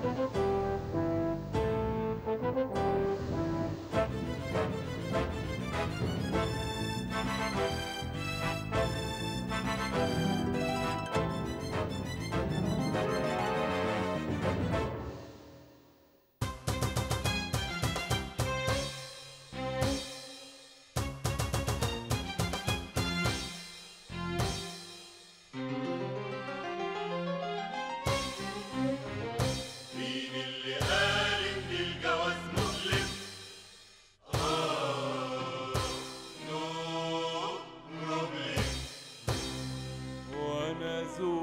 مين اللي قال ان الجواز مؤلم آه نو بروبلم وانا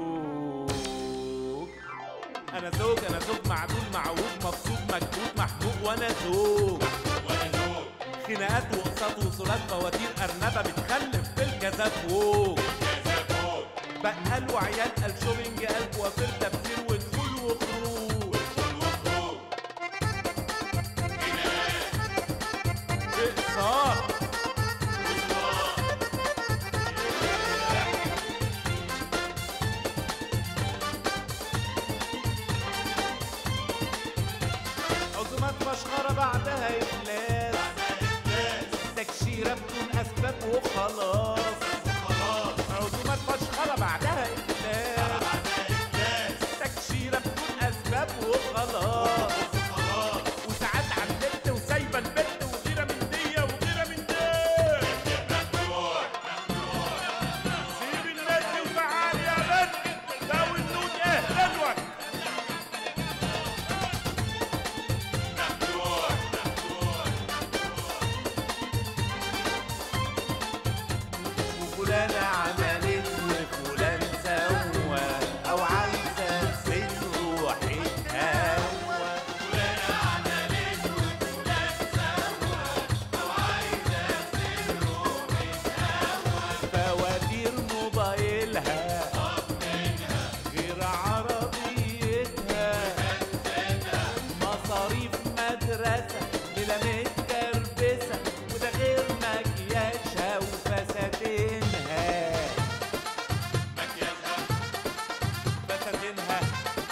زوج انا زوج انا زوج معدول معوج مبسوط مكبوت محبوب وانا زوج وانا نو خناقات واقساط وصولات فواتير ارنبه بتخلف بالكذا فوق كذا فوق بقال وعيال قال شوبينج قال كوافير تفسير ودخول وخروج كل وخروج اقساط عزومات مشخرة بعدها إفلاس تكشيرة بدون أسباب وخلاص عزومات مشخرة بعدها إفلاس تكشيرة بدون أسباب وخلاص وساعات على النت وسايبة البت وغيرة من دي وغيرة من دي سيب الناس دي وتعالي يا بنت ده والنود اهلا وك وفلانة عملت وفلان سوى أو عايزة تسد روحي هوا فواتير موبايلها غير عربيتها مصاريف مدرسة ليلة متكربسة وده غير مكياجها وفساتينها فساتينها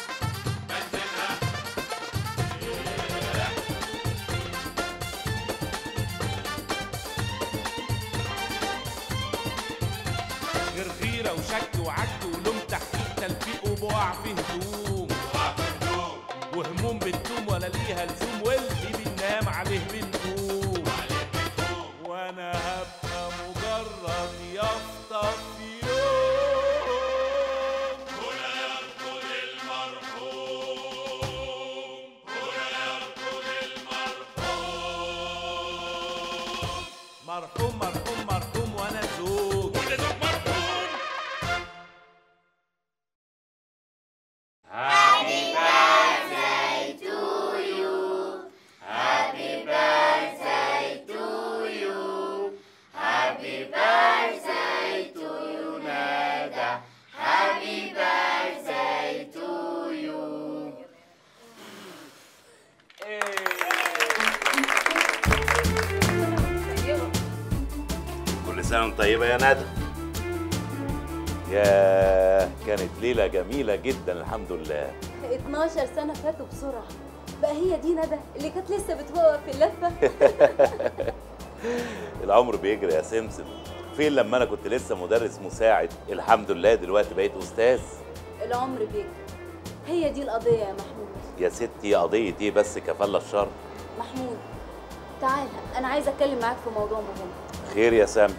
غير غيرة وشك وعك ولوم تحقيق تلفيق وبقع في هدوم وهموم بتدوم ولا ليها لزوم واللي بينام عليه بنقوم وانا هبقى مجرد يافطة في يوم هنا يرقد المرحوم هنا يرقد المرحوم مرحوم مرحوم مرحوم وانا زوج وده زوج مرحوم كل سنة وانت طيبة يا ندى ياه كانت ليلة جميلة جدا الحمد لله 12 سنة فاتوا بسرعة بقى هي دي ندى اللي كانت لسه بتوقف في اللفة العمر بيجري يا سمسم فين لما انا كنت لسه مدرس مساعد الحمد لله دلوقتي بقيت استاذ العمر بيجري هي دي القضية يا محمود يا ستي قضية ايه بس كفالة الشر محمود تعال أنا عايزة أتكلم معاك في موضوع مهم خير يا سامي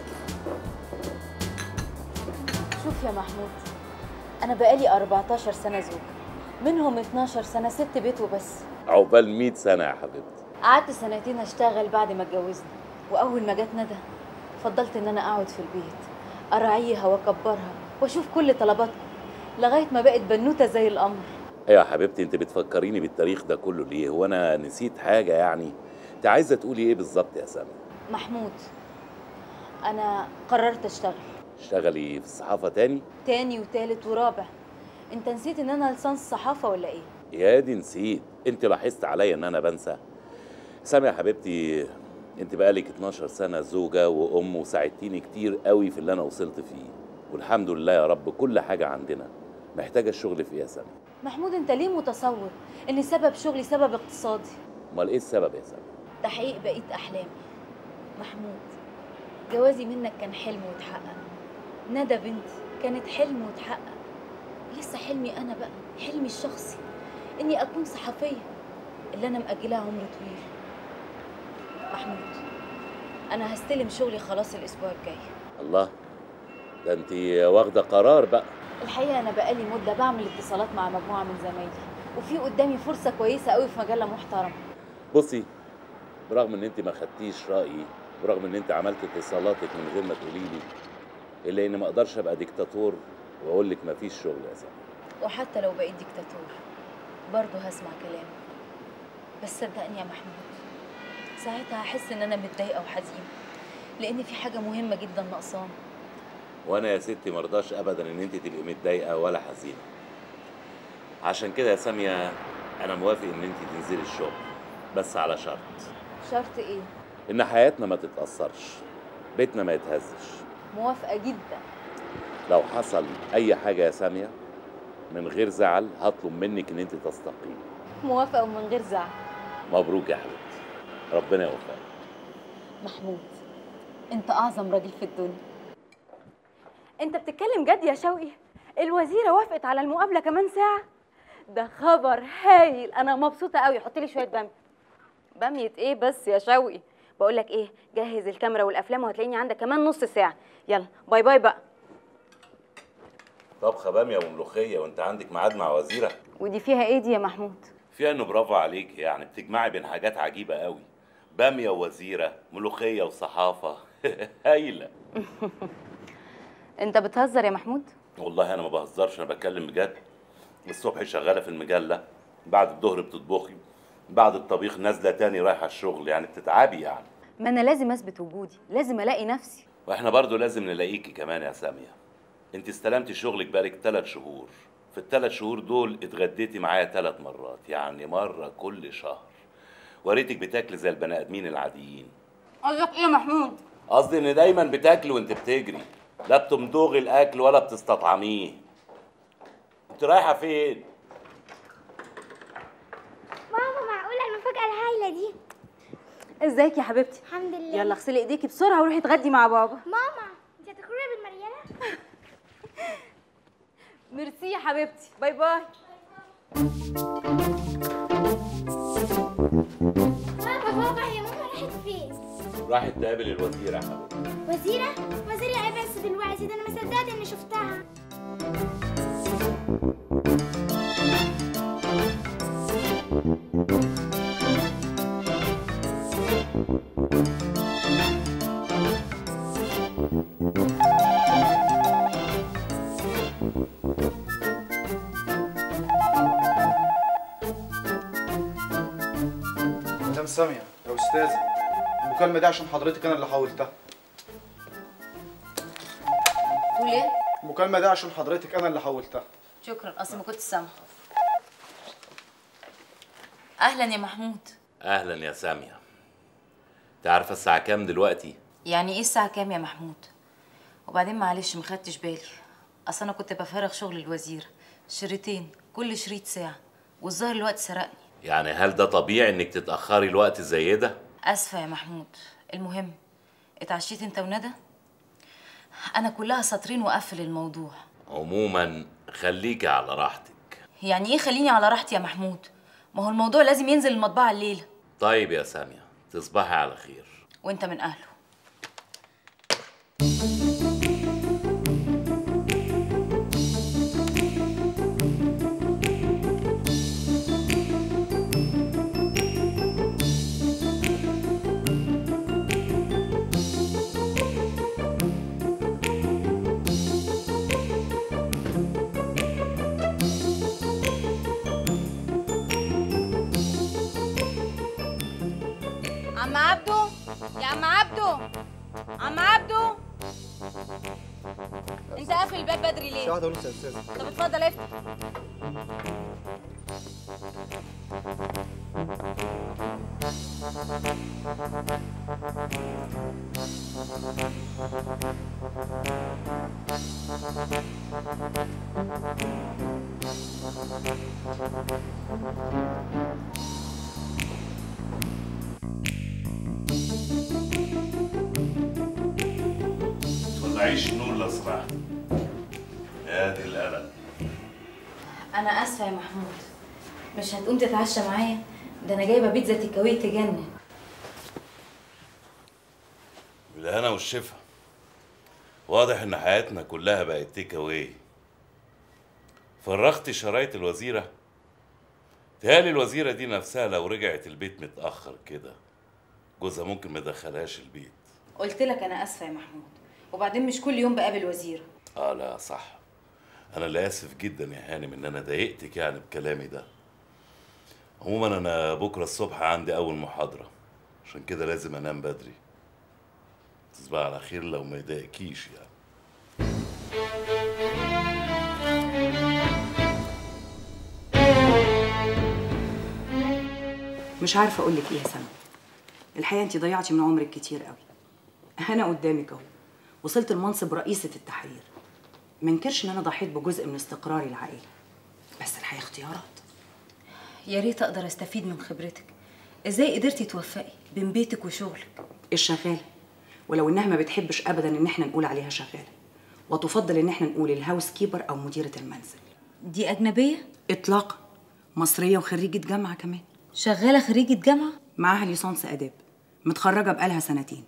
شوف يا محمود أنا بقالي 14 سنة زوج منهم 12 سنة ست بيت وبس عقبال 100 سنة يا حبيبتي قعدت سنتين أشتغل بعد ما اتجوزنا وأول ما جت ندى فضلت إن أنا أقعد في البيت أراعيها وأكبرها وأشوف كل طلباتكم لغاية ما بقت بنوتة زي القمر ايوه يا حبيبتي انت بتفكريني بالتاريخ ده كله ليه هو انا نسيت حاجة يعني انت عايزة تقولي ايه بالظبط يا سامي محمود أنا قررت أشتغل اشتغلي في الصحافة تاني تاني وتالت ورابع أنت نسيت إن أنا لسانس صحافة ولا إيه؟ يا دي نسيت انت لاحظت عليا ان انا بنسى سامي يا حبيبتي انت بقالك 12 سنه زوجه وام وساعدتيني كتير قوي في اللي انا وصلت فيه والحمد لله يا رب كل حاجه عندنا محتاجه الشغل في ايه يا سامي محمود انت ليه متصور ان سبب شغلي سبب اقتصادي امال ايه السبب يا ساميه تحقيق بقيه احلامي محمود جوازي منك كان حلم واتحقق ندى بنتي كانت حلم واتحقق لسه حلمي انا بقى حلمي الشخصي اني اكون صحفيه اللي انا مأجلها عمر طويل محمود انا هستلم شغلي خلاص الاسبوع الجاي الله ده انت واخده قرار بقى الحقيقه انا بقالي مده بعمل اتصالات مع مجموعه من زمايلي وفي قدامي فرصه كويسه قوي في مجله محترمه بصي برغم ان انت ما خدتيش رايي برغم ان انت عملت اتصالاتك من غير ما تقولي لي الا اني ما اقدرش ابقى ديكتاتور واقول لك ما فيش شغل يا ساميه وحتى لو بقيت ديكتاتور برضه هسمع كلامك بس صدقني يا محمود ساعتها هحس ان انا متضايقه وحزينه لان في حاجه مهمه جدا ناقصاني وانا يا ستي مرضاش ابدا ان انت تبقي متضايقه ولا حزينه عشان كده يا ساميه انا موافق ان انت تنزلي الشغل بس على شرط شرط ايه ان حياتنا ما تتاثرش بيتنا ما يتهزش موافقه جدا لو حصل اي حاجه يا ساميه من غير زعل هطلب منك ان انت تستقيم موافقه ومن غير زعل مبروك يا حبيبتي ربنا يوفقك محمود انت اعظم راجل في الدنيا انت بتتكلم جد يا شوقي الوزيره وافقت على المقابله كمان ساعه ده خبر هايل انا مبسوطه قوي حط لي شويه باميه باميه ايه بس يا شوقي بقول لك ايه جهز الكاميرا والافلام وهتلاقيني عندك كمان نص ساعه يلا باي باي بقى طبخه باميه وملوخيه وانت عندك ميعاد مع وزيره ودي فيها ايه دي يا محمود فيها انه برافو عليك يعني بتجمعي بين حاجات عجيبه قوي باميه ووزيره ملوخيه وصحافه هايله انت بتهزر يا محمود والله انا ما بهزرش انا بتكلم بجد الصبح شغاله في المجله بعد الظهر بتطبخي بعد الطبيخ نازله تاني رايحه الشغل يعني بتتعبي يعني ما انا لازم اثبت وجودي لازم الاقي نفسي واحنا برضو لازم نلاقيكي كمان يا ساميه انت استلمتي شغلك بقالك ثلاث شهور في الثلاث شهور دول اتغديتي معايا ثلاث مرات يعني مره كل شهر وريتك بتاكلي زي البني ادمين العاديين قصدك ايه يا محمود قصدي ان دايما بتاكلي وانت بتجري لا بتمضغي الاكل ولا بتستطعميه انت رايحه فين ماما معقولة المفاجأة الهايلة دي ازيك يا حبيبتي الحمد لله يلا اغسلي ايديكي بسرعه وروحي اتغدي مع بابا ماما انت هتخرجي بالمريالة ميرسي يا حبيبتي باي باي بابا بابا هي ماما راحت فين راحت تقابل الوزير يا حبيبي وزيرة وزيرة ايه بس دلوقتي ده انا ما صدقت اني شفتها مدام سامية يا أستاذة المكالمة دي عشان حضرتك أنا اللي حولتها تقول ايه المكالمة دي عشان حضرتك أنا اللي حولتها شكرا اصل ما كنت سامعه اهلا يا محمود اهلا يا ساميه انت عارفه الساعه كام دلوقتي يعني ايه الساعه كام يا محمود وبعدين معلش ما خدتش بالي اصل انا كنت بفرغ شغل الوزير شريطين كل شريط ساعه والظاهر الوقت سرقني يعني هل ده طبيعي انك تتاخري الوقت زي ده اسفه يا محمود المهم اتعشيت انت وندى انا كلها سطرين واقفل الموضوع عموما خليكي على راحتك يعني ايه خليني على راحتي يا محمود ما هو الموضوع لازم ينزل المطبعه الليله طيب يا ساميه تصبحي على خير وانت من اهله عم عبده يا عم عبده عم عبده انت قافل الباب بدري ليه؟ واحدة ونص يا أستاذة طب اتفضل افتح طلعيش النور لو سمحت يا دي القلق انا اسفه يا محمود مش هتقوم تتعشى معايا ده انا جايبه بيتزا تيك أواي تجنن بالهنا والشفا واضح ان حياتنا كلها بقت تيك اواي فرغتي شرايط الوزيره تهالي الوزيره دي نفسها لو رجعت البيت متاخر كده جوزها ممكن ما يدخلهاش البيت قلت لك انا اسفه يا محمود وبعدين مش كل يوم بقابل وزيره اه لا صح انا اللي اسف جدا يا هانم ان انا ضايقتك يعني بكلامي ده عموما انا بكره الصبح عندي اول محاضره عشان كده لازم انام بدري تصبح على خير لو ما يضايقكيش يعني مش عارفه اقول لك ايه يا سما الحقيقه انت ضيعتي من عمرك كتير قوي انا قدامك اهو وصلت لمنصب رئيسه التحرير ما انكرش ان انا ضحيت بجزء من استقراري العائلي بس الحقيقه اختيارات يا ريت اقدر استفيد من خبرتك ازاي قدرتي توفقي بين بيتك وشغلك الشغاله ولو انها ما بتحبش ابدا ان احنا نقول عليها شغاله وتفضل ان احنا نقول الهاوس كيبر او مديره المنزل دي اجنبيه اطلاقا مصريه وخريجه جامعه كمان شغاله خريجه جامعه معاها ليسانس اداب متخرجه بقالها سنتين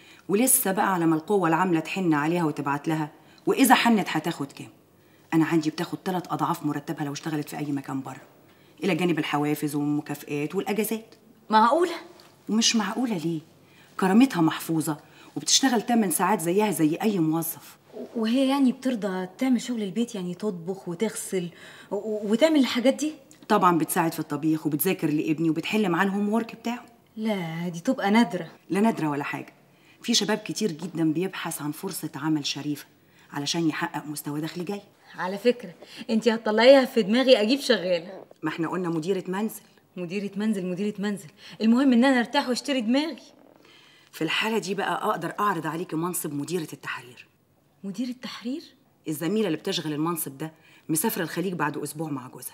ولسه بقى على ما القوه العامله تحن عليها وتبعت لها واذا حنت هتاخد كام انا عندي بتاخد ثلاث اضعاف مرتبها لو اشتغلت في اي مكان بره الى جانب الحوافز والمكافئات والاجازات معقوله ومش معقوله ليه كرامتها محفوظه وبتشتغل 8 ساعات زيها زي اي موظف وهي يعني بترضى تعمل شغل البيت يعني تطبخ وتغسل و- وتعمل الحاجات دي طبعا بتساعد في الطبيخ وبتذاكر لابني وبتحل معاه الهوم وورك بتاعه لا دي تبقى نادره لا نادرة ولا حاجة في شباب كتير جدا بيبحث عن فرصة عمل شريفة علشان يحقق مستوى دخل جاي على فكره انت هتطلعيها في دماغي اجيب شغاله ما احنا قلنا مديرة منزل مديره منزل مديره منزل المهم ان انا ارتاح واشتري دماغي في الحالة دي بقى أقدر أعرض عليكي منصب مديرة التحرير مدير التحرير الزميلة اللي بتشغل المنصب ده مسافرة الخليج بعد أسبوع مع جوزها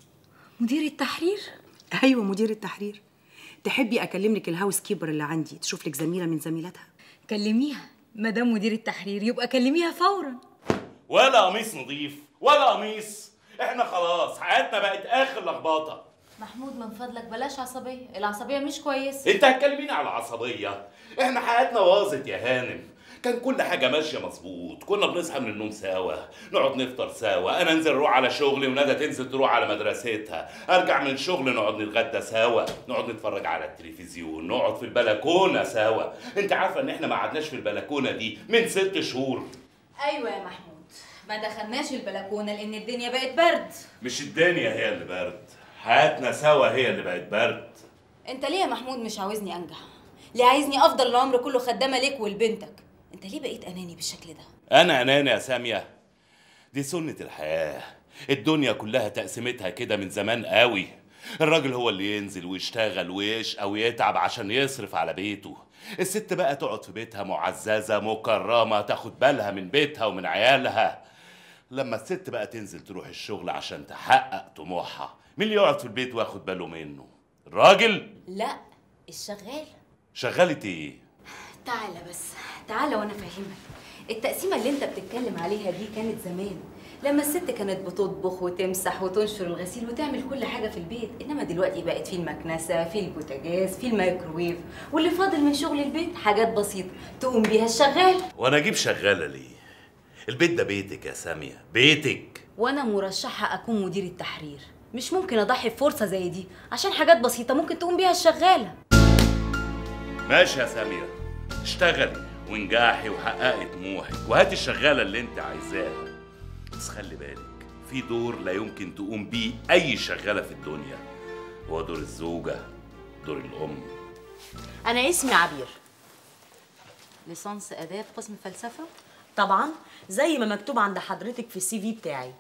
مدير التحرير أيوة مدير التحرير تحبي أكلم لك الهاوس كيبر اللي عندي تشوف لك زميلة من زميلاتها كلميها مدام مدير التحرير يبقى كلميها فورا ولا قميص نظيف ولا قميص احنا خلاص حياتنا بقت اخر لخبطه محمود من فضلك بلاش عصبيه العصبيه مش كويسه انت هتكلميني على عصبيه احنا حياتنا باظت يا هانم كان كل حاجه ماشيه مظبوط كنا بنصحى من النوم سوا نقعد نفطر سوا انا انزل اروح على شغلي وندى تنزل تروح على مدرستها ارجع من الشغل نقعد نتغدى سوا نقعد نتفرج على التلفزيون نقعد في البلكونه سوا انت عارفه ان احنا ما قعدناش في البلكونه دي من ست شهور ايوه يا محمود ما دخلناش البلكونه لان الدنيا بقت برد مش الدنيا هي اللي برد حياتنا سوا هي اللي بقت برد انت ليه يا محمود مش عاوزني انجح ليه عايزني افضل العمر كله خدامه ليك ولبنتك انت ليه بقيت اناني بالشكل ده انا اناني يا ساميه دي سنه الحياه الدنيا كلها تقسيمتها كده من زمان قوي الراجل هو اللي ينزل ويشتغل ويشقى ويتعب عشان يصرف على بيته الست بقى تقعد في بيتها معززه مكرمه تاخد بالها من بيتها ومن عيالها لما الست بقى تنزل تروح الشغل عشان تحقق طموحها مين اللي يقعد في البيت واخد باله منه الراجل لا الشغال شغالة ايه تعالى بس تعالى وانا فاهمك التقسيمه اللي انت بتتكلم عليها دي كانت زمان لما الست كانت بتطبخ وتمسح وتنشر الغسيل وتعمل كل حاجه في البيت انما دلوقتي بقت في المكنسه في البوتاجاز في الميكروويف واللي فاضل من شغل البيت حاجات بسيطه تقوم بيها الشغال وانا اجيب شغاله ليه البيت ده بيتك يا ساميه بيتك وانا مرشحه اكون مدير التحرير مش ممكن اضحي بفرصه زي دي عشان حاجات بسيطه ممكن تقوم بيها الشغاله ماشي يا ساميه اشتغلي وانجحي وحققي طموحك وهاتي الشغاله اللي انت عايزاها بس خلي بالك في دور لا يمكن تقوم بيه اي شغاله في الدنيا هو دور الزوجه دور الام أنا اسمي عبير ليسانس اداب قسم فلسفه طبعا زي ما مكتوب عند حضرتك في السي في بتاعي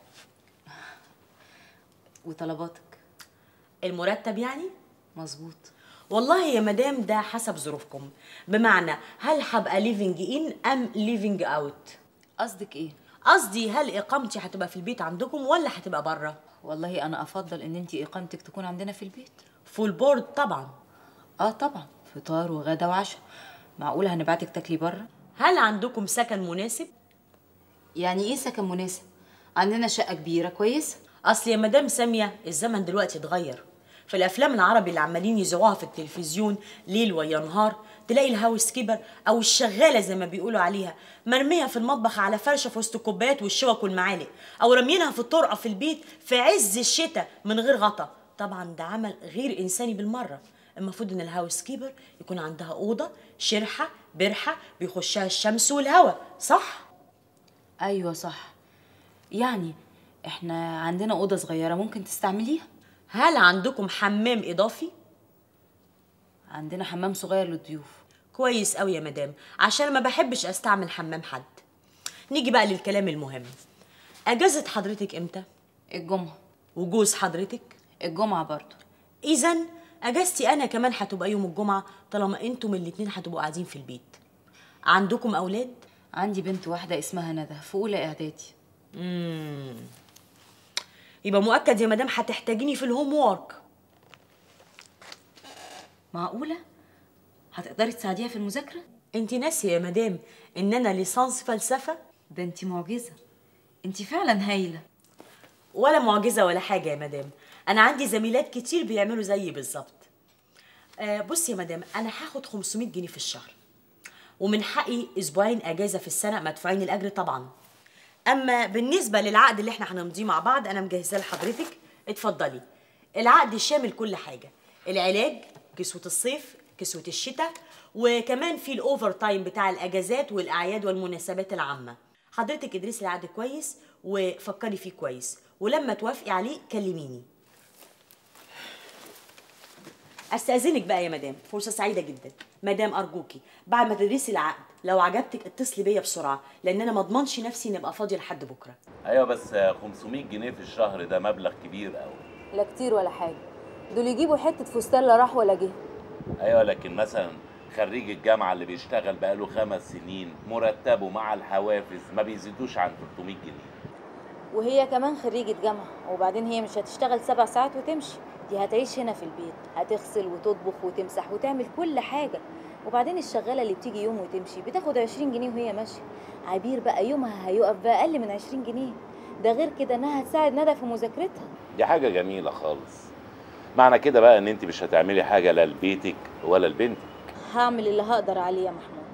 وطلباتك المرتب يعني مظبوط والله يا مدام ده حسب ظروفكم بمعنى هل هبقى ليفنج ان ام ليفنج اوت قصدك ايه قصدي هل اقامتي هتبقى في البيت عندكم ولا هتبقى بره والله انا افضل ان انت اقامتك تكون عندنا في البيت فول بورد طبعا اه طبعا فطار وغدا وعشاء معقوله هنبعتك تاكلي بره هل عندكم سكن مناسب يعني ايه سكن مناسب عندنا شقه كبيره كويسه اصل يا مدام ساميه الزمن دلوقتي اتغير في الافلام العربي اللي عمالين يذيعوها في التلفزيون ليل ويا نهار تلاقي الهاوس كيبر او الشغاله زي ما بيقولوا عليها مرميه في المطبخ على فرشه في وسط الكوبايات والشوك والمعالق او راميينها في الطرقه في البيت في عز الشتاء من غير غطا طبعا ده عمل غير انساني بالمره المفروض ان الهاوس كيبر يكون عندها اوضه شرحه برحه بيخشها الشمس والهواء صح ايوه صح يعني احنا عندنا اوضه صغيره ممكن تستعمليها هل عندكم حمام اضافي عندنا حمام صغير للضيوف كويس قوي يا مدام عشان ما بحبش استعمل حمام حد نيجي بقى للكلام المهم اجازه حضرتك امتى الجمعه وجوز حضرتك الجمعه برضو اذا اجازتي انا كمان هتبقى يوم الجمعه طالما انتم الاتنين هتبقوا قاعدين في البيت عندكم اولاد عندي بنت واحده اسمها ندى في اولى اعدادي امم يبقى مؤكد يا مدام هتحتاجيني في الهوم وورك معقوله هتقدري تساعديها في المذاكره انت ناسيه يا مدام ان انا ليسانس فلسفه ده انت معجزه انت فعلا هايله ولا معجزه ولا حاجه يا مدام انا عندي زميلات كتير بيعملوا زيي بالظبط آه بصي يا مدام انا هاخد 500 جنيه في الشهر ومن حقي اسبوعين اجازه في السنه مدفوعين الاجر طبعا اما بالنسبه للعقد اللي احنا هنمضيه مع بعض انا مجهزاه لحضرتك اتفضلي العقد شامل كل حاجه العلاج كسوه الصيف كسوه الشتاء وكمان في الاوفر تايم بتاع الاجازات والاعياد والمناسبات العامه حضرتك ادرسي العقد كويس وفكري فيه كويس ولما توافقي عليه كلميني استاذنك بقى يا مدام فرصه سعيده جدا مدام ارجوكي بعد ما تدرسي العقد لو عجبتك اتصلي بيا بسرعه لان انا ما اضمنش نفسي اني ابقى فاضيه لحد بكره ايوه بس 500 جنيه في الشهر ده مبلغ كبير قوي لا كتير ولا حاجه دول يجيبوا حته فستان لا راح ولا جه ايوه لكن مثلا خريج الجامعه اللي بيشتغل بقاله خمس سنين مرتبه مع الحوافز ما بيزيدوش عن 300 جنيه وهي كمان خريجة جامعة وبعدين هي مش هتشتغل سبع ساعات وتمشي دي هتعيش هنا في البيت هتغسل وتطبخ وتمسح وتعمل كل حاجة وبعدين الشغالة اللي بتيجي يوم وتمشي بتاخد عشرين جنيه وهي ماشية عبير بقى يومها هيقف بأقل من عشرين جنيه ده غير كده انها هتساعد ندى في مذاكرتها دي حاجه جميله خالص معنى كده بقى ان انت مش هتعملي حاجه لا لبيتك ولا لبنتك هعمل اللي هقدر عليه يا محمود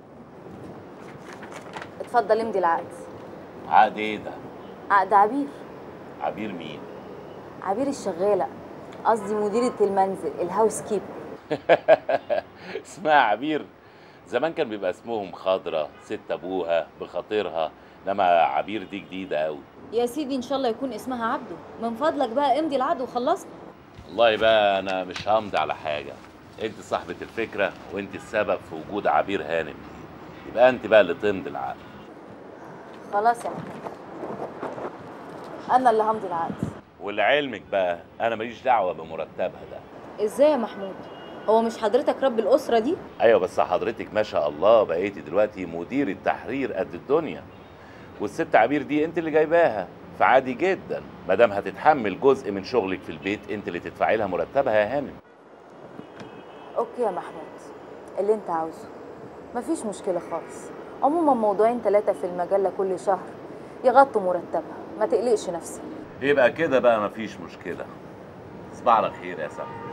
اتفضل امضي العقد عقد ايه ده عقد عبير عبير مين عبير الشغالة قصدي مديرة المنزل الهاوس كيبر اسمها عبير زمان كان بيبقى اسمهم خضرة ست ابوها بخاطرها انما عبير دي جديده قوي يا سيدي ان شاء الله يكون اسمها عبده من فضلك بقى امضي العقد وخلصنا والله بقى انا مش همضي على حاجه انت صاحبه الفكره وانت السبب في وجود عبير هانم يبقى انت بقى اللي تمضي العقد خلاص يا محمود انا اللي همضي العقد ولعلمك بقى انا ماليش دعوه بمرتبها ده ازاي يا محمود هو مش حضرتك رب الاسره دي ايوه بس حضرتك ما شاء الله بقيتي دلوقتي مدير التحرير قد الدنيا والست عبير دي انت اللي جايباها فعادي جدا ما دام هتتحمل جزء من شغلك في البيت انت اللي تدفعي لها مرتبها يا هانم اوكي يا محمود اللي انت عاوزه مفيش مشكله خالص عموما موضوعين ثلاثه في المجله كل شهر يغطوا مرتبها ما تقلقش نفسك يبقى كده بقى مفيش مشكله صباح على خير يا سامي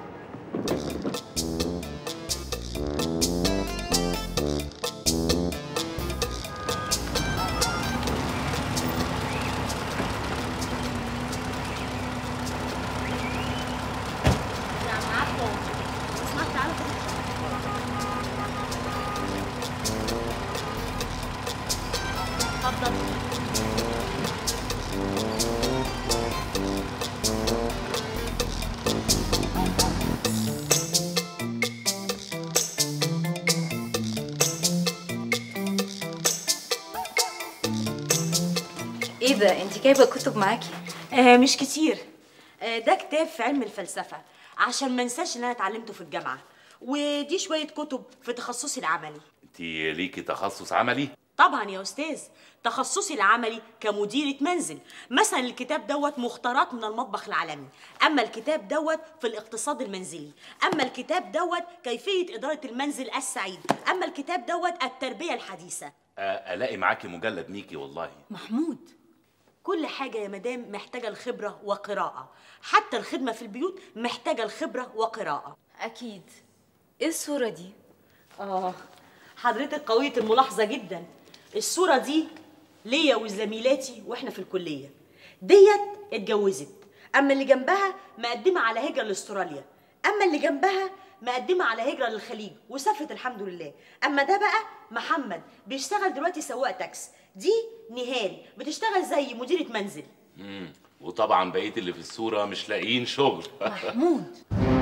ايه ده انت جايبه كتب معاكي آه مش كتير آه ده كتاب في علم الفلسفة عشان ما انساش ان انا اتعلمته في الجامعة ودي شوية كتب في تخصصي العملي انت ليكي تخصص عملي طبعا يا استاذ تخصصي العملي كمديرة منزل مثلا الكتاب دوت مختارات من المطبخ العالمي اما الكتاب دوت في الاقتصاد المنزلي اما الكتاب دوت كيفية إدارة المنزل السعيد اما الكتاب دوت التربية الحديثة آه، الاقي معاكي مجلد ميكي والله محمود كل حاجة يا مدام محتاجة الخبرة وقراءة حتى الخدمة في البيوت محتاجة الخبرة وقراءة اكيد ايه الصوره دي آه حضرتك قوية الملاحظة جدا الصورة دي ليا وزميلاتي واحنا في الكلية ديت اتجوزت أما اللي جنبها مقدمة على هجرة لاستراليا أما اللي جنبها مقدمة على هجرة للخليج وسافرت الحمد لله أما ده بقى محمد بيشتغل دلوقتي سواق تاكس دي نهال بتشتغل زي مديرة منزل مم. وطبعا بقيه اللي في الصوره مش لاقيين شغل محمود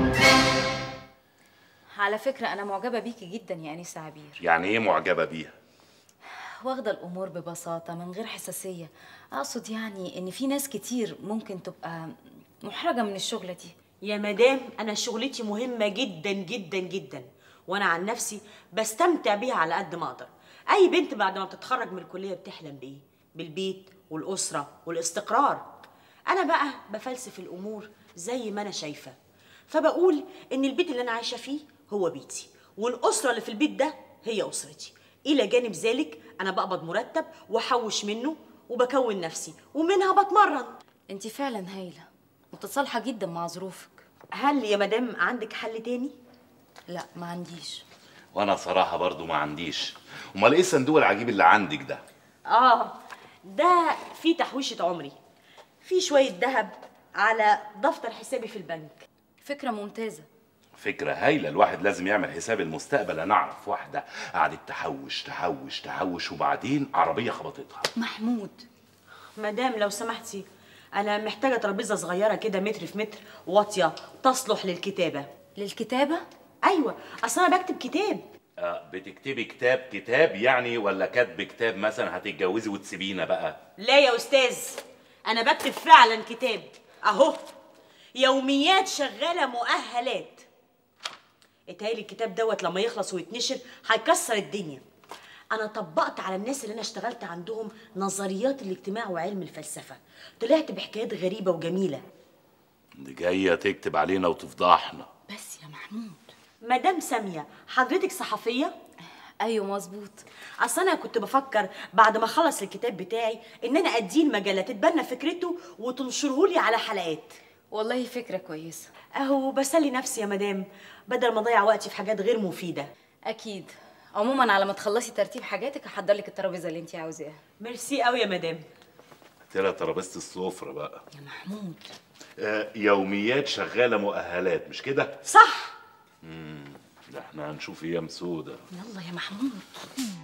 على فكره انا معجبه بيكي جدا يا انسه عبير يعني ايه معجبه بيها واخده الامور ببساطه من غير حساسيه اقصد يعني ان في ناس كتير ممكن تبقى محرجه من الشغله دي يا مدام انا شغلتي مهمه جدا جدا جدا وانا عن نفسي بستمتع بيها على قد ما اقدر اي بنت بعد ما بتتخرج من الكليه بتحلم بايه بالبيت والاسره والاستقرار انا بقى بفلسف الامور زي ما انا شايفه فبقول ان البيت اللي انا عايشه فيه هو بيتي والاسره اللي في البيت ده هي اسرتي الى جانب ذلك انا بقبض مرتب واحوش منه وبكون نفسي ومنها بتمرن انت فعلا هايله متصالحه جدا مع ظروفك هل يا مدام عندك حل تاني لا ما عنديش وانا صراحه برضو ما عنديش امال ايه الصندوق العجيب اللي عندك ده اه ده فيه تحويشة عمري فيه شوية ذهب على دفتر حسابي في البنك فكره ممتازه فكرة هايلة الواحد لازم يعمل حساب المستقبل أنا أعرف واحدة قعدت تحوش تحوش تحوش وبعدين عربية خبطتها محمود مدام لو سمحتي انا محتاجة ترابيزة صغيرة كده متر في متر واطية تصلح للكتابة للكتابه ايوه اصل انا بكتب كتاب آه بتكتبي كتاب كتاب يعني ولا كاتب كتاب مثلا هتتجوزي وتسيبينا بقى لا يا استاذ انا بكتب فعلا كتاب اهو يوميات شغالة مؤهلات اتهيألي الكتاب دوت لما يخلص ويتنشر هيكسر الدنيا انا طبقت على الناس اللي انا اشتغلت عندهم نظريات الاجتماع وعلم الفلسفة طلعت بحكايات غريبة وجميلة دي جاية تكتب علينا وتفضحنا بس يا محمود مدام سامية حضرتك صحفية ايوه مظبوط اصل انا كنت بفكر بعد ما اخلص الكتاب بتاعي ان انا اديه المجله تتبنى فكرته وتنشره لي على حلقات والله فكره كويسه اهو بسلي نفسي يا مدام بدل ما اضيع وقتي في حاجات غير مفيده اكيد عموما على ما تخلصي ترتيب حاجاتك هحضر لك الترابيزه اللي انت عاوزاها ميرسي قوي يا مدام ترى ترابيزة السفرة بقى يا محمود آه يوميات شغالة مؤهلات مش كده؟ صح ده احنا هنشوف ايام سودة يلا يا محمود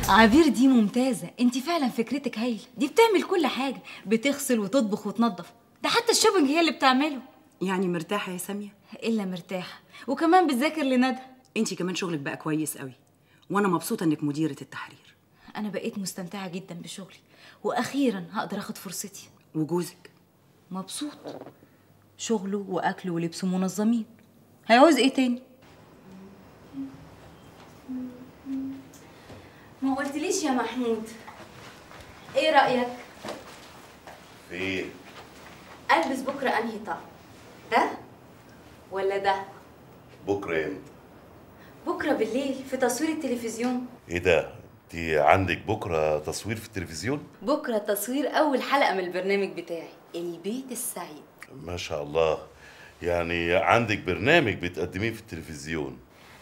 عبير دي ممتازة انت فعلا فكرتك هايلة دي بتعمل كل حاجة بتغسل وتطبخ وتنظف ده حتى الشوبنج هي اللي بتعمله يعني مرتاحه يا ساميه الا مرتاحة وكمان بتذاكر لندى انت كمان شغلك بقى كويس قوي وانا مبسوطه انك مديره التحرير انا بقيت مستمتعة جدا بشغلي واخيرا هقدر اخد فرصتي وجوزك مبسوط شغله واكله ولبسه منظمين هيعوز ايه تاني ما قلتليش يا محمود ايه رايك في ايه البس بكره انهي طقم ده ولا ده بكره امتى بكره بالليل في تصوير التلفزيون ايه ده انت عندك بكره تصوير في التلفزيون بكره تصوير اول حلقه من البرنامج بتاعي البيت السعيد ما شاء الله يعني عندك برنامج بتقدميه في التلفزيون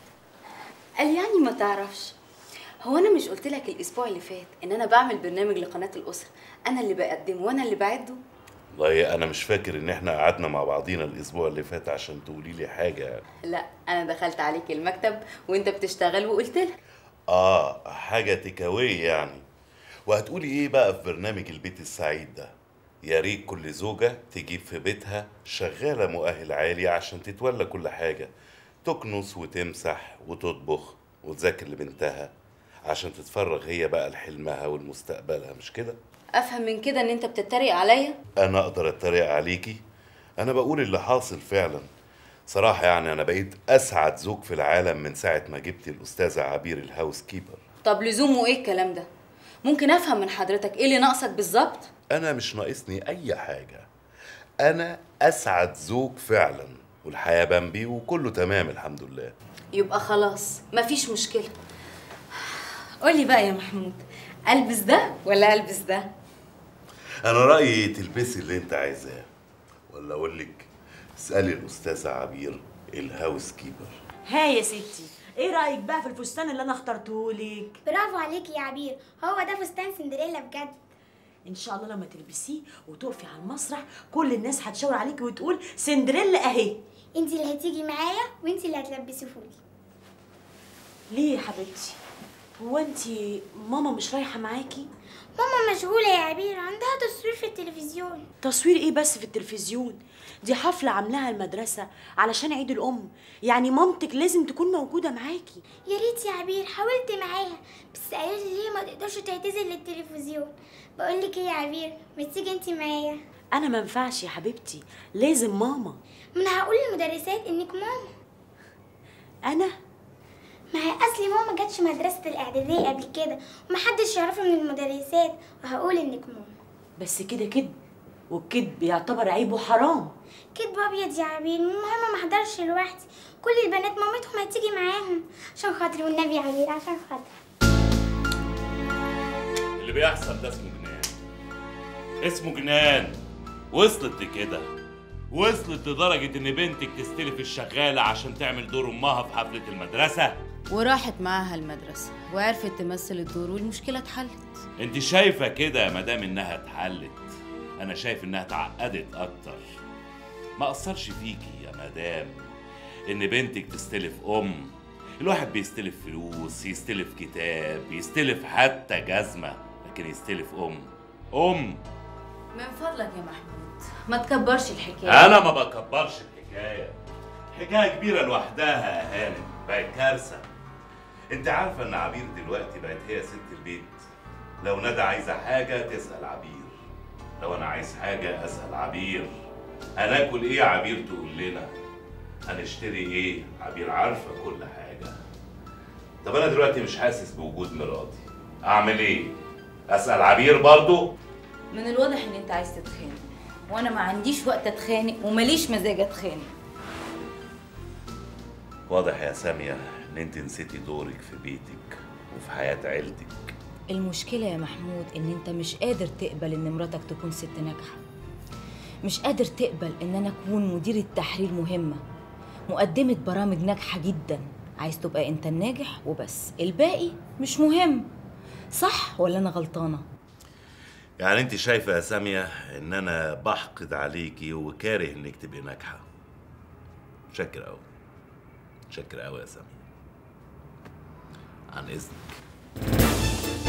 قال يعني ما تعرفش هو انا مش قلت لك الاسبوع اللي فات ان انا بعمل برنامج لقناه الاسره انا اللي بقدمه وانا اللي بعده والله انا مش فاكر ان احنا قعدنا مع بعضينا الاسبوع اللي فات عشان تقولي لي حاجه لا انا دخلت عليك المكتب وانت بتشتغل وقلت لك اه حاجه تكاويه يعني وهتقولي ايه بقى في برنامج البيت السعيد ده يا ريت كل زوجة تجيب في بيتها شغالة مؤهل عالي عشان تتولى كل حاجة تكنس وتمسح وتطبخ وتذاكر لبنتها عشان تتفرغ هي بقى لحلمها ولمستقبلها مش كده؟ افهم من كده ان انت بتتريق عليا أنا أقدر أتريق عليكي؟ أنا بقول اللي حاصل فعلا صراحة يعني أنا بقيت أسعد زوج في العالم من ساعة ما جبت الأستاذة عبير الهاوس كيبر طب لزومه ايه الكلام ده ممكن افهم من حضرتك ايه اللي ناقصك بالظبط أنا مش ناقصني أي حاجة أنا أسعد زوج فعلا والحياة بمبي وكله تمام الحمد لله يبقى خلاص مفيش مشكله قولي بقى يا محمود البس ده ولا البس ده أنا رأيي تلبسي اللي أنت عايزاه ولا أقول لك اسألي الأستاذة عبير الهاوس كيبر ها يا ستي ايه رايك بقى في الفستان اللي انا اخترته لك برافو عليكي يا عبير هو ده فستان سندريلا بجد ان شاء الله لما تلبسيه وتقفي على المسرح كل الناس هتشاور عليكي وتقول سندريلا اهي انت اللي هتيجي معايا وانت اللي هتلبسيهولي ليه يا حبيبتي هو انت ماما مش رايحه معاكي ماما مشغولة يا عبير عندها تصوير في التلفزيون تصوير ايه بس في التلفزيون دي حفله عاملاها المدرسه علشان عيد الام يعني مامتك لازم تكون موجوده معاكي يا ريت يا عبير حاولت معاها بس قالت لي ليه ما تقدرش تعتذر للتلفزيون بقول لك ايه يا عبير ما تيجي انت معايا انا ما ينفعش يا حبيبتي لازم ماما ما انا هقول للمدرسات انك ماما انا ما هي اصلي ماما جاتش مدرسة الاعدادية قبل كده ومحدش يعرفها من المدرسات وهقول انك ماما بس كده كذب والكذب يعتبر عيب وحرام كدب ابيض يا عبير المهم ما احضرش لوحدي كل البنات مامتهم هتيجي معاهم عشان خاطري والنبي يا عبير عشان خاطري اللي بيحصل ده اسمه جنان اسمه جنان وصلت لكده وصلت لدرجة إن بنتك تستلف الشغالة عشان تعمل دور أمها في حفلة المدرسة وراحت معاها المدرسه وعرفت تمثل الدور والمشكله اتحلت انت شايفة كده يا مدام انها اتحلت انا شايف انها اتعقدت اكتر ما اثرش فيكي يا مدام ان بنتك تستلف ام الواحد بيستلف فلوس يستلف كتاب يستلف حتى جزمة لكن يستلف ام ام من فضلك يا محمود ما تكبرش الحكايه انا ما بكبرش الحكاية حكاية كبيرة لوحدها يا هانم بقت كارثة انت عارفة ان عبير دلوقتي بقت هي ست البيت لو ندى عايزة حاجة تسأل عبير لو انا عايز حاجة اسأل عبير هناكل ايه عبير تقول لنا هنشتري ايه عبير عارفة كل حاجة طب انا دلوقتي مش حاسس بوجود مراتي اعمل ايه اسأل عبير برضو من الواضح ان انت عايز تتخانق وانا ما عنديش وقت اتخانق ومليش مزاج اتخانق واضح يا سامية ان انت نسيتي دورك في بيتك وفي حياة عيلتك المشكله يا محمود ان انت مش قادر تقبل ان مراتك تكون ست ناجحه مش قادر تقبل ان انا اكون مديرة تحرير مهمة مقدمة برامج ناجحة جدا عايز تبقى انت الناجح وبس الباقي مش مهم صح ولا انا غلطانة يعني انت شايفة يا سامية ان انا بحقد عليكي وكاره انك تبقي ناجحة شكر قوي شكر قوي يا سامية عن اذنك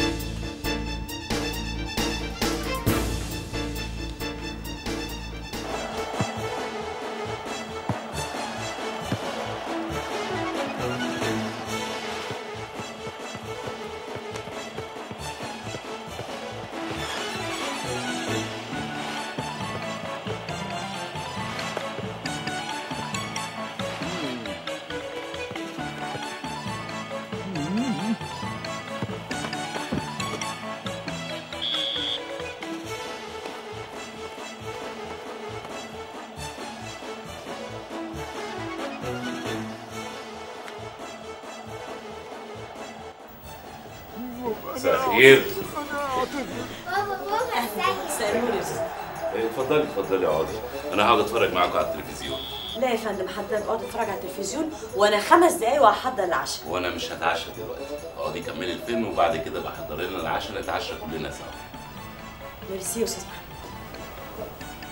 مساء الخير بابا بابا ازيك اتفضلي اتفضلي اقعدي انا هقعد اتفرج معاكم على التلفزيون لا يا فندم حضرتك اقعد اتفرج على التلفزيون وانا خمس دقايق وهحضر العشاء وانا مش هتعشى دلوقتي اقعدي كملي الفيلم وبعد كده بحضر لنا العشاء نتعشى كلنا سوا ميرسي يا استاذ محمد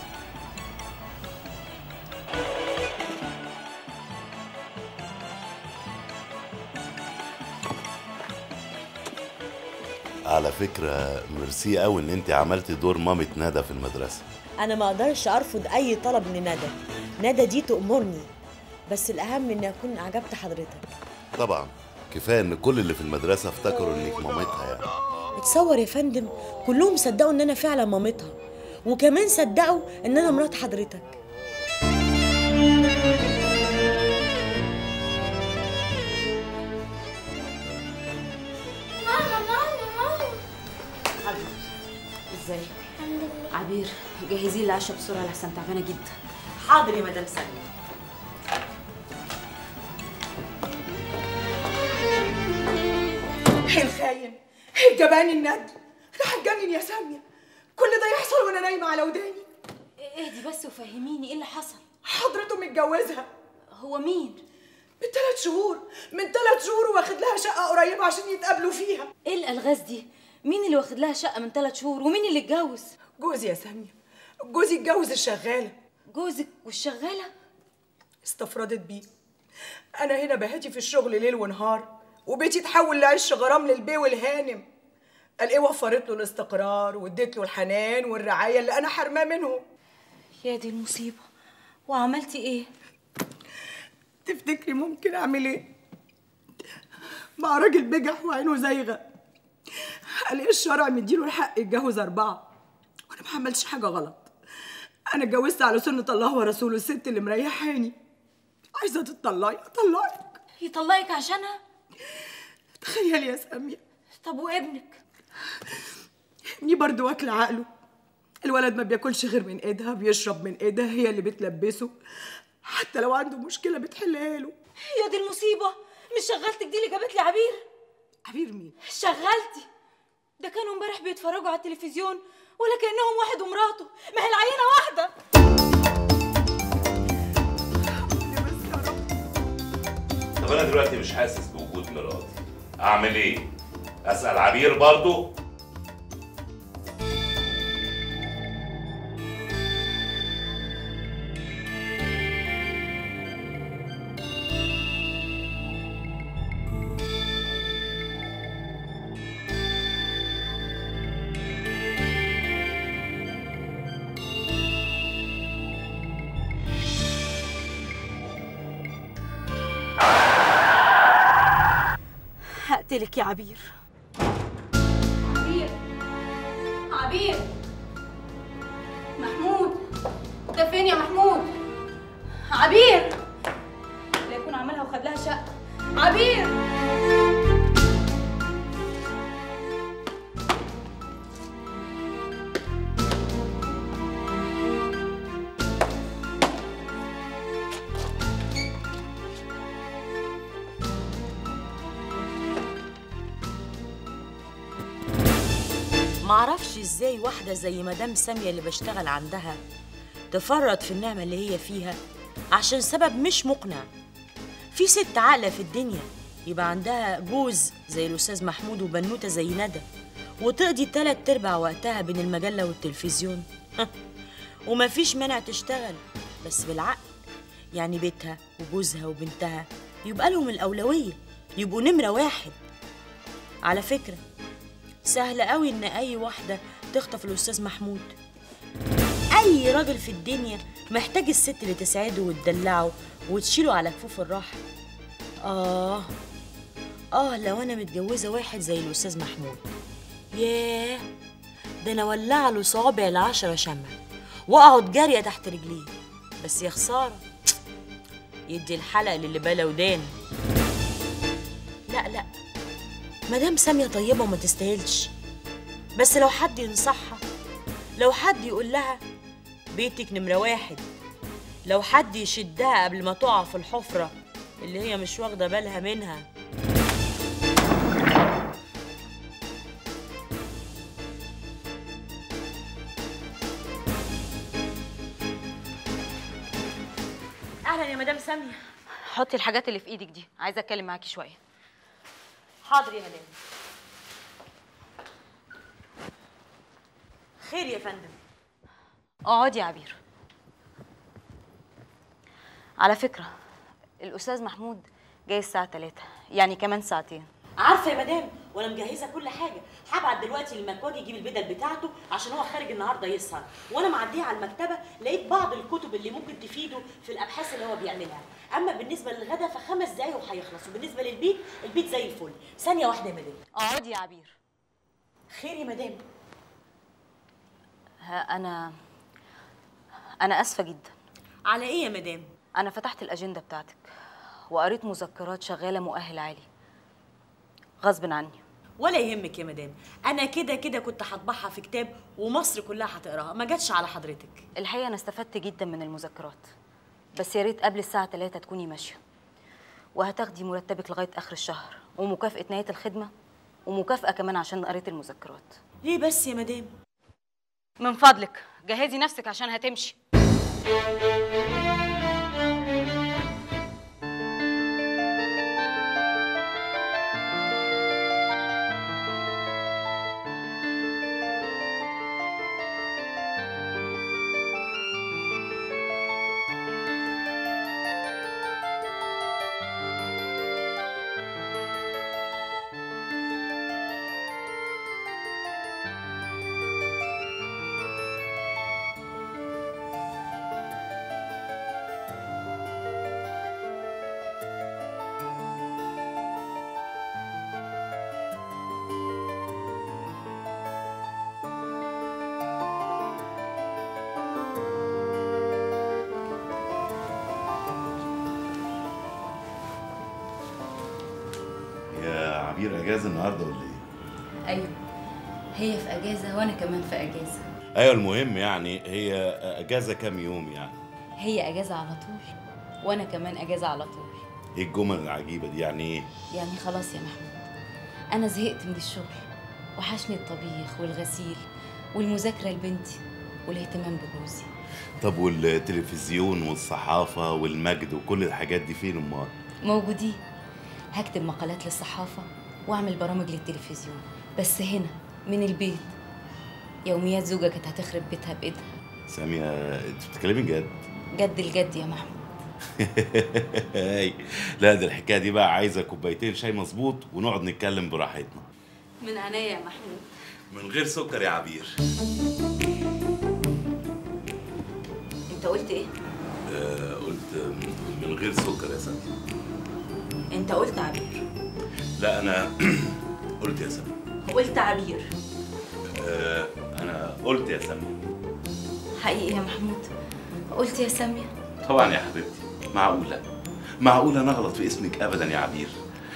على فكرة ميرسي قوي ان انت عملتي دور مامة ندى في المدرسة انا ما اقدرش ارفض اي طلب من ندى ندى دي تأمرني بس الاهم اني اكون عجبت حضرتك طبعا كفاية ان كل اللي في المدرسة افتكروا انك مامتها يعني اتصور يا فندم كلهم صدقوا ان انا فعلا مامتها وكمان صدقوا ان انا مرات حضرتك ماما ماما ماما حبيبتي ازيك الحمد لله عبير جهزي لي العشاء بسرعه لحسن تعبانه جدا حاضر يا مدام سلمى الخاين الجبان الند راح اتجنن يا ساميه كل ده يحصل وانا نايمه على وداني اهدي بس وفهميني ايه اللي حصل حضرته متجوزها هو مين من ثلاث شهور من ثلاث شهور واخد لها شقه قريبه عشان يتقابلوا فيها ايه الالغاز دي مين اللي واخد لها شقه من ثلاث شهور ومين اللي اتجوز جوزي يا ساميه جوزي اتجوز الشغاله جوزك والشغاله استفردت بيه انا هنا بهاتي في الشغل ليل ونهار وبيتي اتحول لعش غرام للبي والهانم قال ايه وفرت له الاستقرار واديت له الحنان والرعايه اللي انا حرماه منهم يا دي المصيبه وعملتي ايه تفتكري ممكن اعمل ايه مع راجل بجح وعينه زايغه قال ايه الشرع مديله الحق يتجوز اربعه وانا ما عملتش حاجه غلط انا اتجوزت على سنه الله ورسوله الست اللي مريحاني عايزه تطلعي اطلعك يطلقك عشانها تخيلي يا ساميه طب وابنك ابني برضه واكل عقله الولد ما بياكلش غير من ايدها بيشرب من ايدها هي اللي بتلبسه حتى لو عنده مشكله بتحلها له يا دي المصيبه مش شغلتك دي اللي جابت لي عبير عبير مين شغلتي ده كانوا امبارح بيتفرجوا على التلفزيون ولا كانهم واحد ومراته ما هي العينه واحده بس يا رب طب انا دلوقتي مش حاسس بوجود مراتي اعمل ايه اسال عبير برضو هقتلك يا عبير عبير عبير محمود انت فين يا محمود عبير لا يكون عملها وخد لها شقه عبير معرفش ازاي واحدة زي مدام سامية اللي بشتغل عندها تفرط في النعمة اللي هي فيها عشان سبب مش مقنع في ست عاقلة في الدنيا يبقى عندها جوز زي الأستاذ محمود وبنوتة زي ندى وتقضي تلات أرباع وقتها بين المجلة والتلفزيون ومفيش مانع تشتغل بس بالعقل يعني بيتها وجوزها وبنتها يبقى لهم الأولوية يبقوا نمرة واحد على فكرة سهل قوي ان اي واحده تخطف الاستاذ محمود اي راجل في الدنيا محتاج الست اللي تسعده وتدلعه وتشيله على كفوف الراحه اه اه لو انا متجوزه واحد زي الاستاذ محمود ياه ده انا ولع له صوابع العشرة شمع واقعد جاريه تحت رجليه بس يا خساره يدي الحلق للي بلا ودان لا لا مدام ساميه طيبه وما تستاهلش بس لو حد ينصحها لو حد يقول لها بيتك نمره واحد لو حد يشدها قبل ما تقع في الحفره اللي هي مش واخده بالها منها اهلا يا مدام ساميه حطي الحاجات اللي في ايدك دي عايزه اتكلم معاكي شويه حاضر يا مدام خير يا فندم اقعدي يا عبير على فكره الاستاذ محمود جاي الساعه 3 يعني كمان ساعتين عارفه يا مدام وانا مجهزه كل حاجه هبعت دلوقتي للمكواجي يجيب البدل بتاعته عشان هو خارج النهارده يسهر وانا معديه على المكتبه لقيت بعض الكتب اللي ممكن تفيده في الابحاث اللي هو بيعملها اما بالنسبه للغدا فخمس دقايق وهيخلص وبالنسبه للبيت البيت زي الفل ثانيه واحده يا مدام اقعدي يا عبير خير يا مدام ها انا انا اسفه جدا على ايه يا مدام انا فتحت الاجنده بتاعتك وقريت مذكرات شغاله مؤهل عالي غصب عني ولا يهمك يا مدام انا كده كده كنت هطبعها في كتاب ومصر كلها هتقراها ما جاتش على حضرتك الحقيقه انا استفدت جدا من المذكرات بس يا ريت قبل الساعه 3 تكوني ماشيه وهتاخدي مرتبك لغايه اخر الشهر ومكافاه نهايه الخدمه ومكافاه كمان عشان قريت المذكرات ليه بس يا مدام من فضلك جهزي نفسك عشان هتمشي يا عبير اجازه النهارده ولا ايه؟ ايوه هي في اجازه وانا كمان في اجازه ايوه المهم يعني هي اجازه كام يوم يعني هي اجازه على طول وانا كمان اجازه على طول ايه الجمل العجيبه دي يعني ايه؟ يعني خلاص يا محمود انا زهقت من الشغل وحشني الطبيخ والغسيل والمذاكره لبنتي والاهتمام بجوزي طب والتلفزيون والصحافه والمجد وكل الحاجات دي فين امال؟ موجودين هكتب مقالات للصحافه واعمل برامج للتلفزيون بس هنا من البيت يوميات زوجة كانت هتخرب بيتها بايدها ساميه انت بتتكلمي جد؟ جد الجد يا محمود هاي. لا ده الحكايه دي بقى عايزه كوبايتين شاي مظبوط ونقعد نتكلم براحتنا من عينيا يا محمود من غير سكر يا عبير انت قلت ايه آه قلت من غير سكر يا ساميه انت قلت عبير لا انا قلت يا ساميه قلت عبير آه انا قلت يا ساميه حقيقي يا محمود قلت يا ساميه طبعا يا حبيبتي معقوله معقوله نغلط في اسمك ابدا يا عبير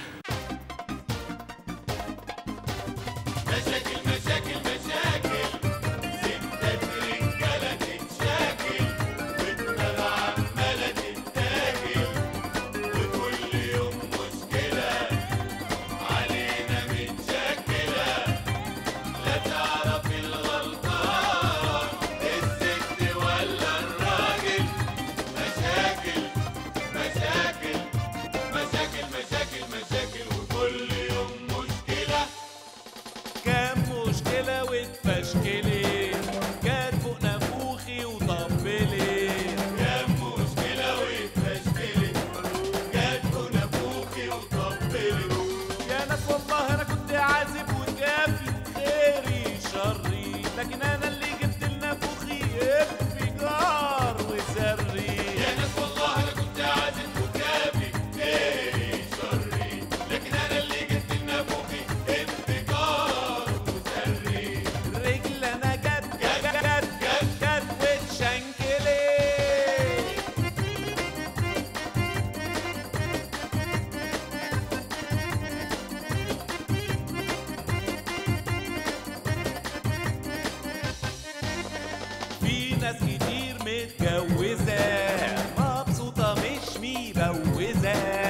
مشاكل مشاكل مشاكل ستات رجالة تتشاكل ودماغ عمالة تتاكل وكل يوم مشكلة علينا متشكلة لا تعرف الغلطان الست ولا الراجل مشاكل مشاكل مشاكل مشاكل ناس كتير متجوزة مبسوطة مش مبوزة